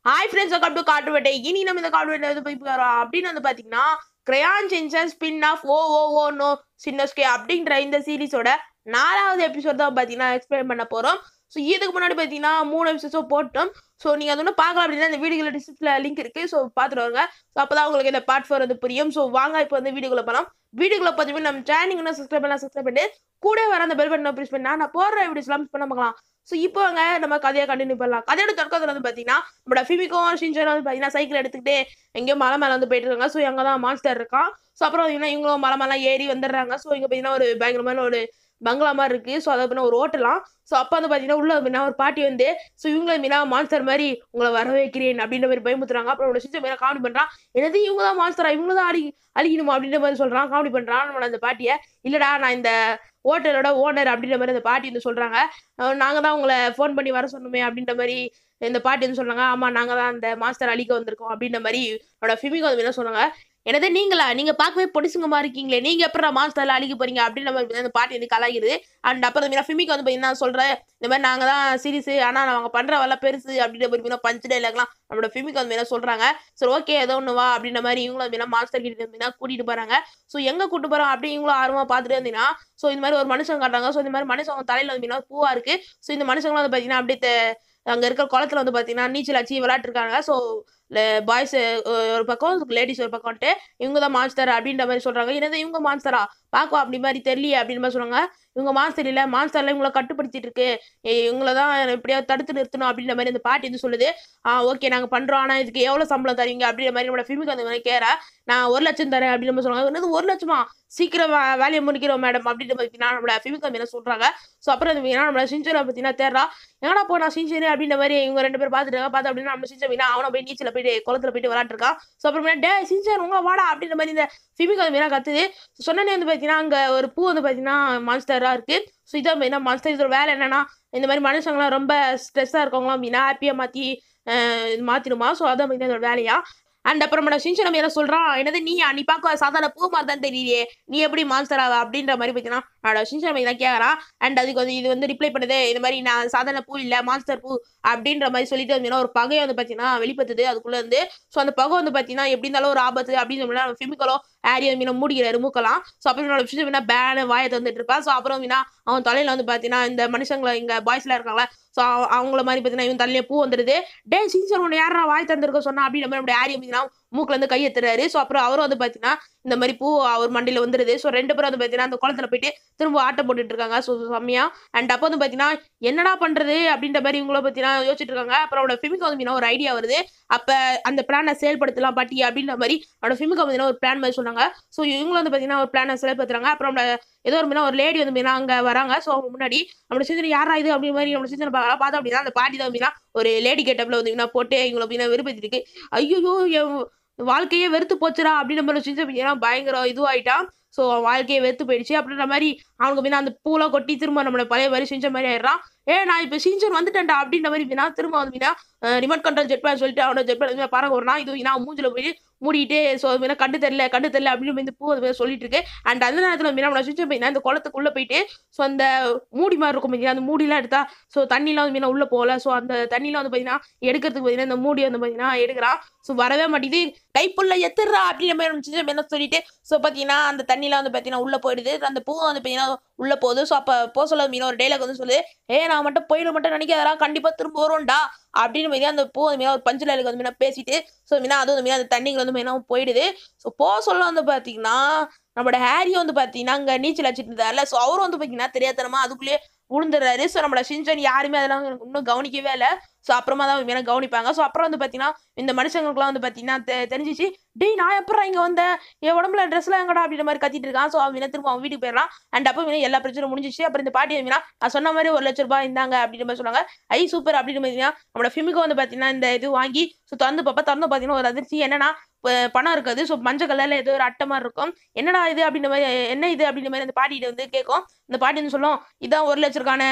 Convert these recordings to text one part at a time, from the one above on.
hi friends welcome to காட்டுவேட்டை இனி நம்ம இந்த காட்டுவேட்டை வந்து போய் போகிறோம் அப்படின்னு வந்து பார்த்தீங்கன்னா Crayon Shinchan spin off oh oh oh no Shinnosuke அப்படின்ற இந்த சீரிஸோட நாலாவது எபிசோட் தான் பார்த்தீங்கன்னா எக்ஸ்பிளைன் பண்ண போகிறோம் ஸோ இதுக்கு முன்னாடி பார்த்தீங்கன்னா மூணு எபிசோட்ஸும் போட்டோம் ஸோ நீங்கள் அது ஒன்றும் பார்க்கலாம் அப்படின்னா இந்த வீடியோல டிஸ்கிரிப்ஷனில் லிங்க் இருக்குது ஸோ பார்த்துட்டு வாங்க ஸோ அப்போ தான் உங்களுக்கு இந்த பார்ட் ஃபோர் வந்து புரியும் ஸோ வாங்க இப்போ வந்து வீடியோக்குள்ள போகலாம் வீடியோக்குள்ள பார்த்தீங்கன்னா நம்ம சேனல் இன்னும் சப்ஸ்கிரைப் பண்ணலாம் சப்ஸ்கிரைப் பண்ணி கூட வர அந்த பெல் பட்டனை ப்ரெஸ் பண்ணா நான் போடுற வீடியோஸ்லாம் மிஸ் பண்ண பார்க்கலாம் ஸோ இப்போ வாங்க நம்ம கதையை கண்டினியூ பண்ணலாம் கதையோட தொடக்கத்தில் வந்து பார்த்தீங்கன்னா நம்மளோட ஃபிமிக்கும் ஷின்சனும் வந்து பார்த்தீங்கன்னா சைக்கிள் எடுத்துக்கிட்டு எங்கேயோ மலை மேலே வந்து போயிட்டு இருக்காங்க ஸோ அங்கே தான் மான்ஸ்டர் இருக்கான் ஸோ அப்புறம் பார்த்தீங்கன்னா இவங்களும் மலை மேலே ஏறி வந்துடுறாங்க ஸோ இங்கே பார்த்தீங்கன்னா ஒரு பயங்கரமான ஒரு பங்களா மாதிரி இருக்கு ஸோ அதை பார்த்தீங்கன்னா ஒரு ஓட்டலாம் ஸோ அப்போ வந்து பார்த்தீங்கன்னா உள்ள மீனா ஒரு பாட்டி வந்து ஸோ இவங்கள மீனா மான்ஸ்டர் மாதிரி உங்களை வர வைக்கிறேன் அப்படின்ற மாதிரி பயமுத்துறாங்க அப்புறம் அவனோட சிச்ச மீனா காமெடி பண்ணுறான் என்னது இவங்க தான் மான்ஸ்டரா இவங்க தான் அழி அழிக்கணுமா அப்படின்ற மாதிரி சொல்கிறான் காமெடி பண்ணுறான் நம்மளோட அந்த பாட்டியை இல்லைடா நான் இந்த ஹோட்டலோட ஓனர் அப்படின்ற மாதிரி அந்த பாட்டி வந்து சொல்கிறாங்க நாங்கள் தான் உங்களை ஃபோன் பண்ணி வர சொன்னோமே அப்படின்ற மாதிரி இந்த பாட்டி வந்து சொன்னாங்க ஆமாம் நாங்கள் தான் அந்த மாஸ்டர் அழிக்க வந்திருக்கோம் அப்படின்ற மாதிரி என்னோட ஃபிமிக்கு வந்து என்ன சொன்னாங்க என்னது நீங்களா நீங்க பார்க்கவே பொடிசுங்கமா இருக்கீங்களே நீங்க எப்பறம் மாஸ்டர்ல அழிக்க போறீங்க அப்படின்னு நம்ம அந்த பாட்டி வந்து கலாகிடுது அண்ட் அப்புறம் மீனா ஃபிமிக்கு வந்து பார்த்தீங்கன்னா சொல்றேன் இந்த மாதிரி நாங்க தான் சீரிஸ் ஆனா நாங்க பண்ற வேலை பெருசு அப்படின்ற மாதிரி மீனா பஞ்சு டைலாக்லாம் நம்மளோட ஃபிமிக்கு வந்து மீனா சொல்றாங்க சரி ஓகே ஏதோ ஒன்று வா அப்படின்ற மாதிரி இவங்களும் மீனா மாஸ்டர் கிட்ட மீனா கூட்டிட்டு போறாங்க ஸோ எங்க கூட்டு போறோம் அப்படி இவங்களும் ஆர்வமா பார்த்துட்டு இருந்தீங்கன்னா ஸோ இந்த மாதிரி ஒரு மனுஷன் காட்டுறாங்க ஸோ இந்த மாதிரி மனுஷன் அவங்க தலையில வந்து மீனா பூவா இருக்கு ஸோ இந்த மனுஷங்களும் வந்து பார்த்தீங்கன்னா அப்படியே தெ- அங்க இருக்கிற குளத்துல வந்து பார்த்தீங்கன்னா நீச்சல் அடிச்சு விளையாட்டுருக்காங்க ஸோ பாய்ஸ் ஒரு பக்கம் லேடிஸ் ஒரு பக்கம் வந்துட்டு இவங்க தான் மான்ஸ்டர் அப்படின்ற மாதிரி சொல்றாங்க என்னது இவங்க மான்ஸ்டரா பார்க்கும் அப்படி மாதிரி தெரியல அப்படின்னு மாதிரி சொல்றாங்க இவங்க மான்ஸ்டர் இல்லை மான்ஸ்டர்ல இவங்கள கட்டுப்படுத்திட்டு இருக்கு ஏய், இவங்கள தான் எப்படியாவது தடுத்து நிறுத்தணும் அப்படின்ற மாதிரி அந்த பாட்டி வந்து சொல்லுது ஆ ஓகே நாங்க பண்றோம் ஆனா இதுக்கு எவ்வளவு சம்பளம் தருவீங்க அப்படின்ற மாதிரி நம்மளோட ஃபிலிமுக்கு அந்த மாதிரி கேற நான் ஒரு லட்சம் தரேன் அப்படின்னு மாதிரி சொல்றாங்க என்னது ஒரு லட்சமா சீக்கிரம் வே- வேலையை முடிக்கிறோம் மேடம் அப்படின்ற மாதிரி நான் நம்மளோட ஃபிலிமுக்கு அந்த மாதிரி சொல்றாங்க ஸோ அப்புறம் இந்த மீனா நம்மளோட சிஞ்சனை பார்த்தீங்கன்னா தேர்றா எங்கடா போனா சிஞ்சனு அப்படின்ற மாதிரி இவங்க ரெண்டு பேரும் பார்த்துட்டு பார்த்து அப்படின்னா நம்ம சிஞ்சன் மீனா அவனை போய் நீச்சல போயிட்டு குளத்துல போயிட்டு விளாட்டுருக்கான் ஸோ அப்புறமே டே சிஞ்சன் உங்க வாடா அப்படின்ற மாதிரி இந்த ஃபிமிக்கு அந்த மீனா கத்துது சொன்னனே வந்து பார்த்தீங்கன்னா அங்கே ஒரு பூ வந்து பார்த்தீங்கன்னா மான்ஸ்டராக இருக்கு ஸோ இதான் மெயினாக மான்ஸ்டர் இதோட வேலை என்னன்னா இந்த மாதிரி மனுஷங்களாம் ரொம்ப ஸ்ட்ரெஸ்ஸாக இருக்கவங்களாம் மீனா ஹாப்பியாக மாற்றி மாற்றிடுமா ஸோ அதான் மெயினாக இதோட வேலையா அண்ட் அப்புறம் நம்ம சிஞ்சனம் என்ன சொல்றான் என்னது நீ நீ பார்க்க சாதாரண பூ மாதிரி தான் தெரியலையே நீ எப்படி மான்ஸ்டர் ஆவ அப்படின்ற மாதிரி பார்த்தீங்கன்னா அவனோட சிஞ்சனம் தான் கேட்குறான் அண்ட் அதுக்கு வந்து இது வந்து ரிப்ளை பண்ணுது இந்த மாதிரி நான் சாதாரண பூ இல்லை மான்ஸ்டர் பூ அப்படின்ற மாதிரி சொல்லிட்டு வந்து ஒரு பகையை வந்து பார்த்தீங்கன்னா வெளிப்படுத்துது அதுக்குள்ள இருந்து ஸோ அந்த பகை வந்து பார்த்தீங்கன்னா எப்படி இருந்தாலும் ஒரு ஆபத்து அப்படின்னு சொல்லி நம்ம ஃபிமிக்கலோ ஆரியா மீனை மூடிக்கிறாரு மூக்கலாம் ஸோ அப்புறம் என்னோட விஷயம் மீனா பேனு வாயை தந்துட்டு இருப்பான் ஸோ அப்புறம் மீனா அவன் தலையில வந்து பார்த்தீங்கன்னா இந்த மனுஷங்களை இங்க பாய்ஸ்ல இருக்காங்களா ஸோ அவங்கள மாதிரி பார்த்தீங்கன்னா இவன் தலையில பூ வந்துடுது டே சீசன் ஒன்று யாரா வாய் தந்திருக்க சொன்னா அப்படின்ற மாதிரி நம்மளுடைய ஆரியா மீனா மூக்குல இருந்து கையெத்துறாரு ஸோ அப்புறம் அவரும் வந்து பார்த்தீங்கன்னா இந்த மாதிரி பூ அவர் மண்டியில வந்துடுது ஸோ ரெண்டு பேரும் வந்து பார்த்தீங்கன்னா அந்த குளத்துல போயிட்டு திரும்ப ஆட்டம் போட்டுட்டு இருக்காங்க ஸோ செம்மையா அண்ட் அப்போ வந்து பார்த்தீங்கன்னா என்னடா பண்றது அப்படின்ற மாதிரி இவங்கள பார்த்தீங்கன்னா யோசிச்சுட்டு இருக்காங்க அப்புறம் அவனோட ஃபிமிக்கு வந்து பார்த்தீங்கன்னா ஒரு ஐடியா வருது அப்போ அந்த பிளானை செயல்படுத்தலாம் பாட்டி அப்படின்ற மாதிரி அவனோட ஃபிமிக்கு பார்த்தீங்கன்னா ஒரு பிளான் மாதிரி சொன்னாங்க ஸோ இவங்களும் வந்து பார்த்தீங்கன்னா ஒரு பிளானை செயல்படுத்துறாங்க அப்புறம் நம்மளோட ஏதோ ஒரு மீனா ஒரு லேடி வந்து மீனா அங்கே வராங்க ஸோ அவங்க முன்னாடி நம்மளோட சிந்தனை யாரா இது அப்படி மாதிரி நம்மளோட சிந்தனை பார்க்கலாம் பார்த்தா அப்படின்னா அந்த பாட்டி தான் மீனா ஒரு லேடி கெட்டப்ல வந்து மீனா போட்டு இவங்களை மீனா விருப்பத்திட்டு இருக்கு ஐயோ என் வாழ்க்கையே வெறுத்து போச்சுடா அப்படின்ற மாதிரி சின்ன பையனா பயங்கர இதுவாயிட்டான் ஸோ வாழ்க்கையே வெறுத்து போயிடுச்சு அப்படின்ற மாதிரி அவனுக்கு மீனா அந்த பூலாம் கொட்டி திரும்ப நம்மளோட பழைய மாதிரி செஞ்ச மாதிரி ஆயிடுறான் ஏ நான் இப்போ சிஞ்சர் வந்துட்டேன்டா அப்படின்ற மாதிரி மீனா திரும்ப வந்து Meena remote control jet plane சொல்லிட்டு அவனோட ஜெட் பேன் பறக்க விடுறான் இது மீனா மூஞ்சில போய் மூடிட்டு ஸோ மீனா கண்டு தெரியல கண்டு தெரியல அப்படின்னு இந்த பூ அது மாதிரி சொல்லிட்டு இருக்கு அண்ட் அந்த நேரத்தில் மீனா நம்மளோட சின்ன பையனா இந்த குளத்துக்குள்ள போயிட்டு ஸோ அந்த மூடி மாதிரி இருக்கும் பார்த்தீங்கன்னா அந்த மூடிலாம் எடுத்தா ஸோ தண்ணிலாம் வந்து மீனா உள்ள போகல ஸோ அந்த தண்ணிலாம் வந்து பார்த்தீங்கன்னா எடுக்கிறதுக்கு பார்த்தீங்கன்னா இந்த மூடி வந்து பார்த்தீங்கன்னா எடுக்கிறான் ஸோ வரவே மாட்டேங்குது கைப்புள்ள எத்துறா அப்படின்ற மாதிரி நம்ம சின்ன என்ன சொல்லிட்டு ஸோ பார்த்தீங்கன்னா அந்த தண்ணிலாம் வந்து பார்த்தீங்கன்னா உள்ள போயிடுது அந்த பூ வந்து பார்த்தீங்கன்னா உள்ள போகுது ஸோ அப்போ போக சொல்ல மீனா ஒரு டைலாக் வந்து சொல்லுது ஏ நான் மட்டும் போயிட மட்டும் நினைக்காதடா கண்டிப்பா திரும்ப வரும்டா அப்படின்னு மீனா அந்த பூ வந்து மீனா ஒரு பஞ்சு டைலாக் வந்து மீனா பேசிட்டு ஸோ மீனா அது வந்து மீனா அந்த தண்ணிகள் வந்து மீனா போயிடுது ஸோ போக சொல்ல வந்து பார்த்தீங்கன்னா நம்மளோட ஹேரி வந்து பார்த்தீங்கன்னா அங்கே நீச்சல் அடிச்சிட்டு இருந்தார்ல ஸோ அவரும் வந்து பார்த்தீங்கன்னா தெரியாதனமா அதுக்குள்ளேயே விழுந்துடுறாரு ஸோ நம்மளோட ஷின்சன் யாருமே அதெல்லாம் இன்னும் கவனிக்கவே இல்லை ஸோ அப்புறமா தான் மீனா கவனிப்பாங்க ஸோ அப்புறம் வந்து பார்த்தீங்கன்னா இந்த மனுஷங்களுக்குலாம் வந்து பார்த்தீங்கன்னா தெ- தெரிஞ்சிச்சு டேய் நான் எப்பறம் இங்கே வந்தேன் என் உடம்புல ட்ரெஸ்லாம் எங்கடா அப்படின்ற மாதிரி கத்திட்டு இருக்கான் ஸோ அவன் மீனா திரும்ப அவன் வீட்டுக்கு போயிடறான் அண்ட் அப்போ மீனா எல்லா பிரச்சனையும் முடிஞ்சிச்சு அப்புறம் இந்த பாட்டி மீனா நான் சொன்ன மாதிரி ஒரு லட்ச ரூபாய் இந்தாங்க அப்படின்ற மாதிரி சொன்னாங்க ஐ சூப்பர் அப்படின்னு பார்த்தீங்கன்னா நம்மளோட ஃபிமிக்கு வந்து பார்த்தீங்கன்னா இந்த இது வாங்கி ஸோ திறந்து பார்ப்பா திறந்து பார்த்தீங்கன்னா ஒரு அதிர்ச்சி என்னன்னா ப- பணம் இருக்காது ஸோ மஞ்சள் கலர்ல ஏதோ ஒரு அட்டை மாதிரி இருக்கும் என்னடா இது அப்படின்ற மாதிரி என்ன இது அப்படின்ற மாதிரி அந்த பாட்டிகிட்ட வந்து கேட்கும் இந்த பாட்டி வந்து சொல்லும் இதான் ஒரு லட்சருக்கான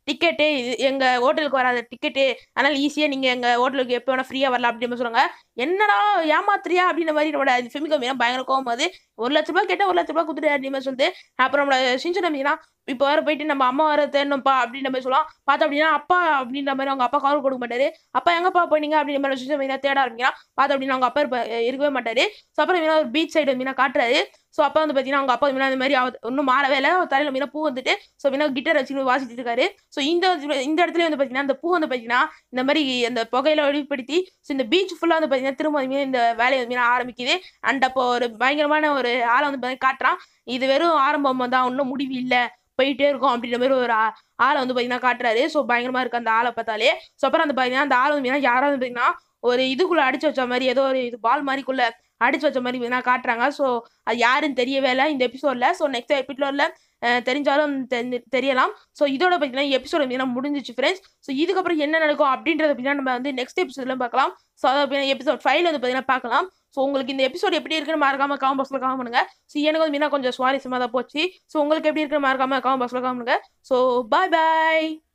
டிக்கெட்டு எங்கள் ஹோட்டலுக்கு வராத டிக்கெட்டு அதனால் ஈஸியாக நீங்கள் எங்கள் ஹோட்டலுக்கு எப்போ வேணால் ஃப்ரீயாக வரலாம் அப்படின்னு சொல்கிறாங்க என்னடா ஏமாத்துறியா அப்படின்ற மாதிரி நம்மளோட ஃபிமிகோ மீனா பயங்கர கோவம் போது ஒரு லட்ச ரூபாய் கேட்டால் ஒரு லட்ச ரூபாய் கொடுத்துட்டு அப்படின்னு மாதிரி சொல்லிட்டு அப்புறம் நம்மளோட சிஞ்சன மீனா இப்போ வர போயிட்டு நம்ம அம்மா வர தேடணும்ப்பா அப்படின்ற மாதிரி சொல்லலாம் பார்த்தா அப்படின்னா அப்பா அப்படின்ற மாதிரி அவங்க அப்பா கால் கொடுக்க மாட்டாரு அப்பா எங்கப்பா போனீங்க அப்படின்ற மாதிரி சிஞ்சன மீனா தேட ஆரம்பிக்கிறான் பார்த்தா அப்படின்னா அவங்க அப்பா இருப்ப இருக்கவே மாட்டாரு ஸோ அப்புறம் மீனா ஒரு பீச் சைடு மீனா காட்டுறாரு ஸோ அப்பா வந்து பார்த்தீங்கன்னா அவங்க அப்பா மீனா இந்த மாதிரி அவ இன்னும் மாறவே இல்லை அவர் தலையில் மீனா பூ வந்துட்டு ஸோ மீனா கிட்டார் வச்சுட்டு வாசிட்டு இருக்காரு ஸோ இந்த இந்த இடத்துல வந்து பார்த்தீங்கன்னா அந்த பூ வந்து பார்த்தீங்கன்னா இந்த மாதிரி அந்த புகையில வெளிப்படுத்தி ஸோ இந்த பீச் ஃபுல்லாக வந்து பார்த்தீங்கன்னா திரும்ப மீன் இந்த வேலையை வந்து மீனா ஆரம்பிக்குது அண்ட் அப்போ ஒரு பயங்கரமான ஒரு ஆளை வந்து பார்த்தீங்கன்னா காட்டுறான் இது வெறும் ஆரம்பம் தான் இன்னும் முடிவு இல்லை போயிட்டே இருக்கும் அப்படின்ற மாதிரி ஒரு ஆ- ஆளை வந்து பார்த்தீங்கன்னா காட்டுறாரு ஸோ பயங்கரமா இருக்கு அந்த ஆளை பார்த்தாலே ஸோ அப்புறம் அந்த பார்த்தீங்கன்னா அந்த ஆளை வந்து பார்த்தீங்கன்னா யாராவது வந்து பார்த்தீங்கன்னா ஒரு இதுக்குள்ள அடிச்சு வச்ச மாதிரி ஏதோ ஒரு இது பால் மாதிரிக்குள்ள அடிச்சு வச்ச மாதிரி பார்த்தீங்கன்னா காட்டுறாங்க ஸோ அது யாருன்னு தெரியவே இல்லை இந்த எபிசோட்ல ஸோ நெக்ஸ்ட் எபிசோட்ல தெரிஞ்சாலும் தெரி- தெரியலாம் ஸோ இதோட பார்த்தீங்கன்னா எபிசோட் பார்த்தீங்கன்னா முடிஞ்சிச்சு ஃப்ரெண்ட்ஸ் ஸோ இதுக்கப்புறம் என்ன நடக்கும் அப்படின்றத பார்த்தீங்கன்னா நம்ம வந்து நெக்ஸ்ட் எபிசோட்ல பார்க்கலாம் ஸோ அதை எபிசோட் ஃபைவ்ல வந்து பார்த்தீங்கன்னா பார்க்கலாம் ஸோ உங்களுக்கு இந்த எபிசோட் எப்படி இருக்குன்னு மறக்காம காமெண்ட் பாக்ஸில் காமெண்ட் பண்ணுங்க ஸோ எனக்கு வந்து மீனா கொஞ்சம் சுவாரஸ்யமாக தான் போச்சு ஸோ உங்களுக்கு எப்படி இருக்குன்னு மறக்காம காமெண்ட் பாக்ஸில் காமெண்ட் பண்ணுங்க ஸோ பாய் பாய்